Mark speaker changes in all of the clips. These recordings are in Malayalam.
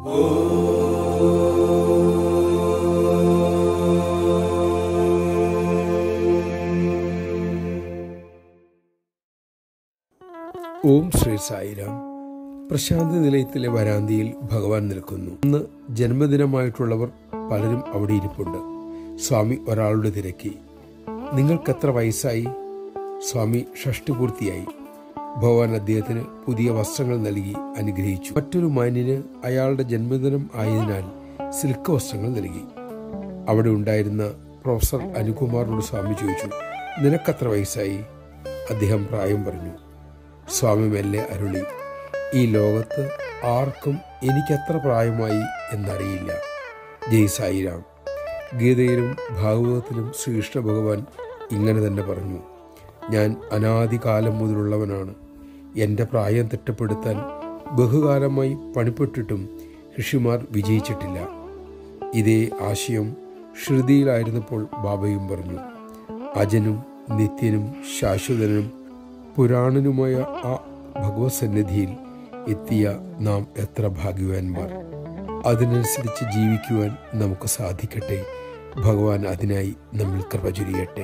Speaker 1: ഓം ശ്രീ സായിരാം പ്രശാന്തി നിലയത്തിലെ വരാന്തിയിൽ ഭഗവാൻ നിൽക്കുന്നു ഇന്ന് ജന്മദിനമായിട്ടുള്ളവർ പലരും അവിടെ ഇരിപ്പുണ്ട് സ്വാമി ഒരാളുടെ തിരക്കി നിങ്ങൾക്കെത്ര വയസ്സായി സ്വാമി ഷഷ്ടി പൂർത്തിയായി ഭഗവാൻ അദ്ദേഹത്തിന് പുതിയ വസ്ത്രങ്ങൾ നൽകി അനുഗ്രഹിച്ചു മറ്റൊരു മാന്യന് അയാളുടെ ജന്മദിനം ആയതിനാൽ സിൽക്ക് വസ്ത്രങ്ങൾ നൽകി അവിടെ ഉണ്ടായിരുന്ന പ്രൊഫസർ അനുകുമാറിനോട് സ്വാമി ചോദിച്ചു നിനക്കത്ര വയസ്സായി അദ്ദേഹം പ്രായം പറഞ്ഞു സ്വാമി മെല്ലെ അരുളി ഈ ലോകത്ത് ആർക്കും എനിക്കെത്ര പ്രായമായി എന്നറിയില്ല ജയ് സായിരാം ഗീതയിലും ഭാഗവതത്തിലും ശ്രീകൃഷ്ണ ഭഗവാൻ ഇങ്ങനെ തന്നെ പറഞ്ഞു ഞാൻ അനാദികാലം മുതലുള്ളവനാണ് എൻ്റെ പ്രായം തിട്ടപ്പെടുത്താൻ ബഹുകാലമായി പണിപ്പെട്ടിട്ടും ഋഷിമാർ വിജയിച്ചിട്ടില്ല ഇതേ ആശയം ശ്രുതിയിലായിരുന്നപ്പോൾ ബാബയും പറഞ്ഞു അജനും നിത്യനും ശാശ്വതനും പുരാണനുമായ ആ ഭഗവത് സന്നിധിയിൽ എത്തിയ നാം എത്ര ഭാഗ്യവാന്മാർ അതിനനുസരിച്ച് ജീവിക്കുവാൻ നമുക്ക് സാധിക്കട്ടെ ഭഗവാൻ അതിനായി നമ്മിൽ കൃപ ചൊരിയട്ടെ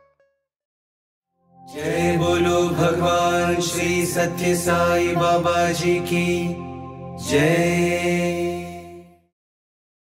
Speaker 2: जय बोलो भगवान श्री सत्य साई बाबा जी की जय